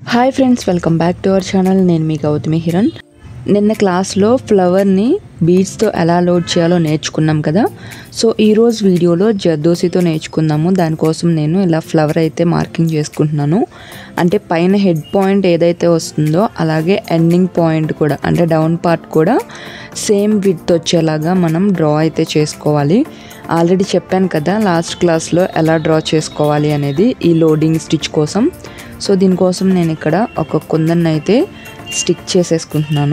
hi friends welcome back to our channel నేను మీ గౌతమి హిరణ్ నిన్న క్లాస్లో ఫ్లవర్ని బీడ్స్తో ఎలా లోడ్ చేయాలో నేర్చుకున్నాం కదా సో ఈరోజు వీడియోలో జర్దోసితో నేర్చుకుందాము దానికోసం నేను ఇలా ఫ్లవర్ అయితే మార్కింగ్ చేసుకుంటున్నాను అంటే పైన హెడ్ పాయింట్ ఏదైతే వస్తుందో అలాగే ఎండింగ్ పాయింట్ కూడా అంటే డౌన్ పార్ట్ కూడా సేమ్ విత్ వచ్చేలాగా మనం డ్రా అయితే చేసుకోవాలి ఆల్రెడీ చెప్పాను కదా లాస్ట్ క్లాస్లో ఎలా డ్రా చేసుకోవాలి అనేది ఈ లోడింగ్ స్టిచ్ కోసం సో దీనికోసం నేను ఇక్కడ ఒక కుందన్ని అయితే స్టిక్ చేసేసుకుంటున్నాను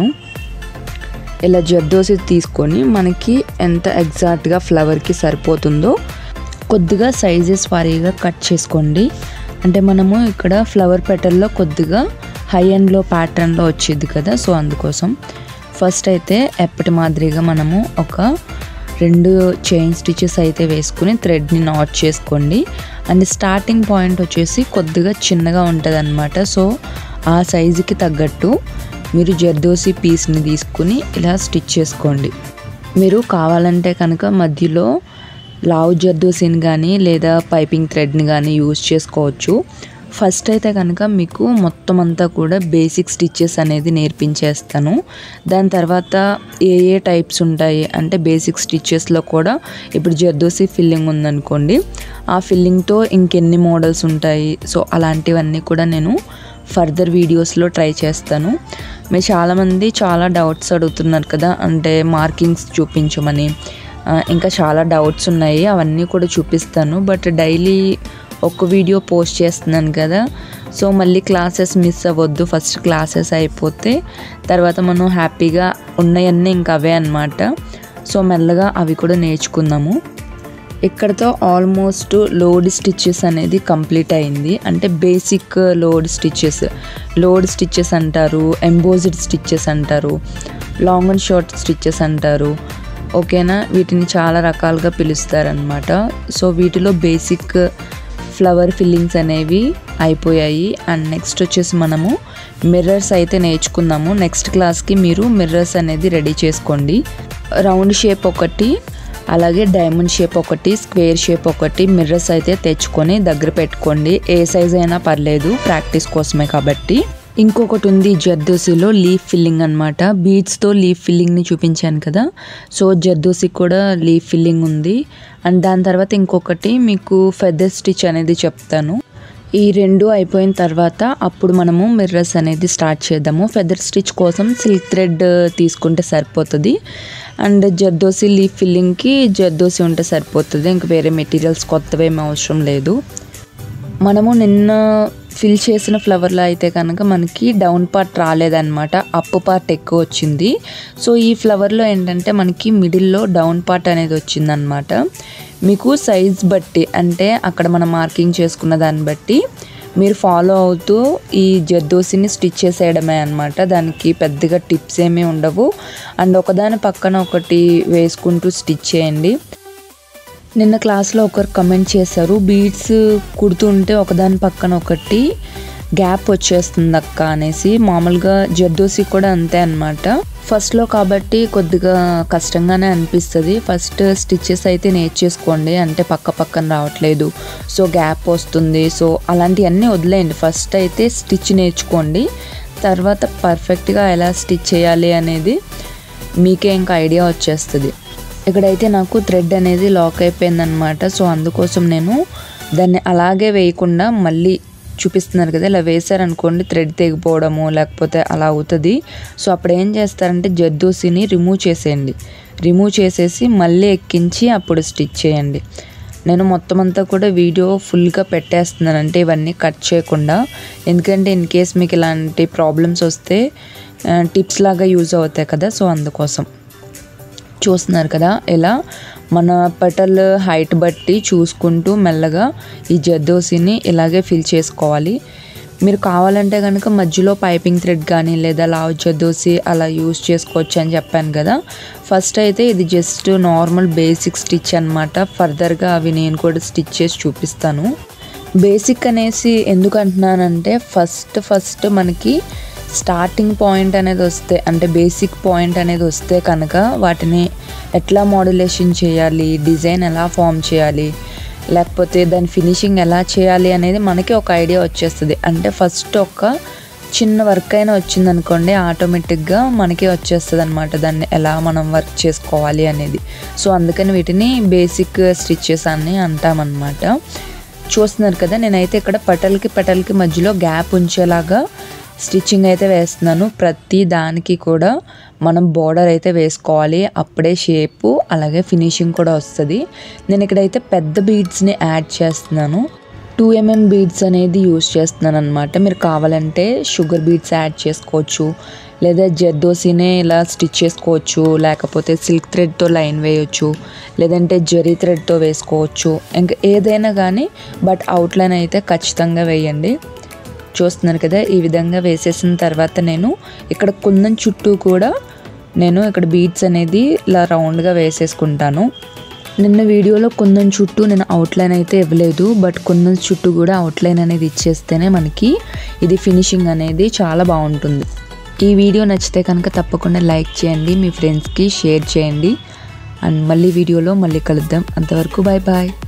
ఇలా జర్దోసి తీసుకొని మనకి ఎంత ఎగ్జాక్ట్గా ఫ్లవర్కి సరిపోతుందో కొద్దిగా సైజెస్ వారీగా కట్ చేసుకోండి అంటే మనము ఇక్కడ ఫ్లవర్ పెటల్లో కొద్దిగా హై ఎండ్లో ప్యాటర్న్లో వచ్చింది కదా సో అందుకోసం ఫస్ట్ అయితే ఎప్పటి మాదిరిగా మనము ఒక రెండు చైన్ స్టిచెస్ అయితే వేసుకుని థ్రెడ్ని నాట్ చేసుకోండి అండ్ స్టార్టింగ్ పాయింట్ వచ్చేసి కొద్దిగా చిన్నగా ఉంటుంది అనమాట సో ఆ సైజుకి తగ్గట్టు మీరు జర్దోసి పీస్ని తీసుకుని ఇలా స్టిచ్ చేసుకోండి మీరు కావాలంటే కనుక మధ్యలో లావు జర్దోసిని కానీ లేదా పైపింగ్ థ్రెడ్ని కానీ యూజ్ చేసుకోవచ్చు ఫస్ట్ అయితే కనుక మీకు మొత్తం అంతా కూడా బేసిక్ స్టిచ్చెస్ అనేది నేర్పించేస్తాను దాని తర్వాత ఏ ఏ టైప్స్ ఉంటాయి అంటే బేసిక్ స్టిచ్చెస్లో కూడా ఇప్పుడు జర్దోసి ఫిల్లింగ్ ఉందనుకోండి ఆ ఫిల్లింగ్తో ఇంకెన్ని మోడల్స్ ఉంటాయి సో అలాంటివన్నీ కూడా నేను ఫర్దర్ వీడియోస్లో ట్రై చేస్తాను మీరు చాలామంది చాలా డౌట్స్ అడుగుతున్నారు కదా అంటే మార్కింగ్స్ చూపించమని ఆ, ఇంకా చాలా డౌట్స్ ఉన్నాయి అవన్నీ కూడా చూపిస్తాను బట్ డైలీ ఒక వీడియో పోస్ట్ చేస్తున్నాను కదా సో మళ్ళీ క్లాసెస్ మిస్ అవ్వద్దు ఫస్ట్ క్లాసెస్ అయిపోతే తర్వాత మనం హ్యాపీగా ఉన్నాయన్నీ ఇంకా అవే అనమాట సో మెల్లగా అవి కూడా నేర్చుకుందాము ఇక్కడతో ఆల్మోస్ట్ లోడ్ స్టిచ్చెస్ అనేది కంప్లీట్ అయింది అంటే basic load stitches load stitches అంటారు ఎంబోజ్డ్ స్టిచ్చెస్ అంటారు లాంగ్ అండ్ షార్ట్ స్టిచ్చెస్ అంటారు ఓకేనా వీటిని చాలా రకాలుగా పిలుస్తారనమాట సో వీటిలో బేసిక్ ఫ్లవర్ ఫిల్లింగ్స్ అనేవి అయిపోయాయి అండ్ నెక్స్ట్ వచ్చేసి మనము మిర్రర్స్ అయితే నేర్చుకుందాము నెక్స్ట్ క్లాస్కి మీరు మిర్రర్స్ అనేది రెడీ చేసుకోండి రౌండ్ షేప్ ఒకటి అలాగే డైమండ్ షేప్ ఒకటి స్క్వేర్ షేప్ ఒకటి మిర్రర్స్ అయితే తెచ్చుకొని దగ్గర పెట్టుకోండి ఏ సైజ్ అయినా పర్లేదు ప్రాక్టీస్ కోసమే కాబట్టి ఇంకొకటి ఉంది జర్దోసిలో లీఫ్ ఫిల్లింగ్ అనమాట బీడ్స్తో లీఫ్ ఫిల్లింగ్ని చూపించాను కదా సో జర్దోసి కూడా లీఫ్ ఫిల్లింగ్ ఉంది అండ్ దాని తర్వాత ఇంకొకటి మీకు ఫెదర్ స్టిచ్ అనేది చెప్తాను ఈ రెండు అయిపోయిన తర్వాత అప్పుడు మనము మిర్రర్స్ అనేది స్టార్ట్ చేద్దాము ఫెదర్ స్టిచ్ కోసం సిల్క్ థ్రెడ్ తీసుకుంటే సరిపోతుంది అండ్ జర్దోసి లీఫ్ ఫిల్లింగ్కి జర్దోసి ఉంటే సరిపోతుంది ఇంక వేరే మెటీరియల్స్ కొత్తవి ఏమి అవసరం లేదు మనము నిన్న ఫిల్ చేసిన ఫ్లవర్లో అయితే కనుక మనకి డౌన్ పార్ట్ రాలేదన్నమాట అప్ పార్ట్ ఎక్కువ వచ్చింది సో ఈ ఫ్లవర్లో ఏంటంటే మనకి మిడిల్లో డౌన్ పార్ట్ అనేది వచ్చిందనమాట మీకు సైజ్ బట్టి అంటే అక్కడ మనం మార్కింగ్ చేసుకున్న దాన్ని బట్టి మీరు ఫాలో అవుతూ ఈ జర్దోసిని స్టిచ్ చేసేయడమే అనమాట దానికి పెద్దగా టిప్స్ ఏమీ ఉండవు అండ్ ఒకదాని పక్కన ఒకటి వేసుకుంటూ స్టిచ్ చేయండి నిన్న క్లాస్లో ఒకరు కమెంట్ చేశారు బీడ్స్ కుడుతుంటే ఒకదాని పక్కన ఒకటి గ్యాప్ వచ్చేస్తుంది అక్క అనేసి మామూలుగా జర్దోసి కూడా అంతే అనమాట ఫస్ట్లో కాబట్టి కొద్దిగా కష్టంగానే అనిపిస్తుంది ఫస్ట్ స్టిచ్చెస్ అయితే నేర్చేసుకోండి అంటే పక్క పక్కన రావట్లేదు సో గ్యాప్ వస్తుంది సో అలాంటివన్నీ వదిలేయండి ఫస్ట్ అయితే స్టిచ్ నేర్చుకోండి తర్వాత పర్ఫెక్ట్గా ఎలా స్టిచ్ చేయాలి అనేది మీకే ఇంకా ఐడియా వచ్చేస్తుంది ఇక్కడైతే నాకు థ్రెడ్ అనేది లాక్ అయిపోయిందనమాట సో అందుకోసం నేను దాన్ని అలాగే వేయకుండా మళ్ళీ చూపిస్తున్నారు కదా ఇలా వేశారనుకోండి థ్రెడ్ తెగిపోవడము లేకపోతే అలా అవుతుంది సో అప్పుడు ఏం చేస్తారంటే జర్దోసిని రిమూవ్ చేసేయండి రిమూవ్ చేసేసి మళ్ళీ ఎక్కించి అప్పుడు స్టిచ్ చేయండి నేను మొత్తం అంతా కూడా వీడియో ఫుల్గా పెట్టేస్తున్నాను అంటే ఇవన్నీ కట్ చేయకుండా ఎందుకంటే ఇన్ కేస్ మీకు ఇలాంటి ప్రాబ్లమ్స్ వస్తే టిప్స్ లాగా యూజ్ అవుతాయి కదా సో అందుకోసం చూస్తున్నారు కదా ఇలా మన పెటల్ హైట్ బట్టి చూసుకుంటూ మెల్లగా ఈ జర్దోసిని ఇలాగే ఫిల్ చేసుకోవాలి మీరు కావాలంటే కనుక మధ్యలో పైపింగ్ థ్రెడ్ కానీ లేదా లావ్ జర్దోసి అలా యూజ్ చేసుకోవచ్చు అని చెప్పాను కదా ఫస్ట్ అయితే ఇది జస్ట్ నార్మల్ బేసిక్ స్టిచ్ అనమాట ఫర్దర్గా అవి నేను కూడా స్టిచ్ చేసి చూపిస్తాను బేసిక్ అనేసి ఎందుకు అంటున్నానంటే ఫస్ట్ ఫస్ట్ మనకి స్టార్టింగ్ పాయింట్ అనేది వస్తే అంటే బేసిక్ పాయింట్ అనేది వస్తే కనుక వాటిని ఎట్లా మోడ్యులేషన్ చేయాలి డిజైన్ ఎలా ఫామ్ చేయాలి లేకపోతే దాని ఫినిషింగ్ ఎలా చేయాలి అనేది మనకి ఒక ఐడియా వచ్చేస్తుంది అంటే ఫస్ట్ ఒక చిన్న వర్క్ అయినా వచ్చింది అనుకోండి ఆటోమేటిక్గా మనకే వచ్చేస్తుంది అనమాట దాన్ని ఎలా మనం వర్క్ చేసుకోవాలి అనేది సో అందుకని వీటిని బేసిక్ స్టిచ్చెస్ అని అంటామన్నమాట చూస్తున్నారు కదా నేనైతే ఇక్కడ పటల్కి పటల్కి మధ్యలో గ్యాప్ ఉంచేలాగా స్టిచ్చింగ్ అయితే వేస్తున్నాను ప్రతి దానికి కూడా మనం బోర్డర్ అయితే వేసుకోవాలి అప్పుడే షేపు అలాగే ఫినిషింగ్ కూడా వస్తుంది నేను ఇక్కడైతే పెద్ద బీడ్స్ని యాడ్ చేస్తున్నాను టూ ఎంఎం బీడ్స్ అనేది యూస్ చేస్తున్నాను అనమాట మీరు కావాలంటే షుగర్ బీడ్స్ యాడ్ చేసుకోవచ్చు లేదా జర్దోసినే ఇలా స్టిచ్ చేసుకోవచ్చు లేకపోతే సిల్క్ థ్రెడ్తో లైన్ వేయొచ్చు లేదంటే జరీ థ్రెడ్తో వేసుకోవచ్చు ఇంకా ఏదైనా కానీ బట్ అవుట్లైన్ అయితే ఖచ్చితంగా వేయండి చూస్తున్నారు కదా ఈ విధంగా వేసేసిన తర్వాత నేను ఇక్కడ కుందన్ చుట్టూ కూడా నేను ఇక్కడ బీడ్స్ అనేది ఇలా రౌండ్గా వేసేసుకుంటాను నిన్న వీడియోలో కుందన్ చుట్టూ నేను అవుట్లైన్ అయితే ఇవ్వలేదు బట్ కుందన్ చుట్టూ కూడా అవుట్లైన్ అనేది ఇచ్చేస్తేనే మనకి ఇది ఫినిషింగ్ అనేది చాలా బాగుంటుంది ఈ వీడియో నచ్చితే కనుక తప్పకుండా లైక్ చేయండి మీ ఫ్రెండ్స్కి షేర్ చేయండి అండ్ మళ్ళీ వీడియోలో మళ్ళీ కలుద్దాం అంతవరకు బాయ్ బాయ్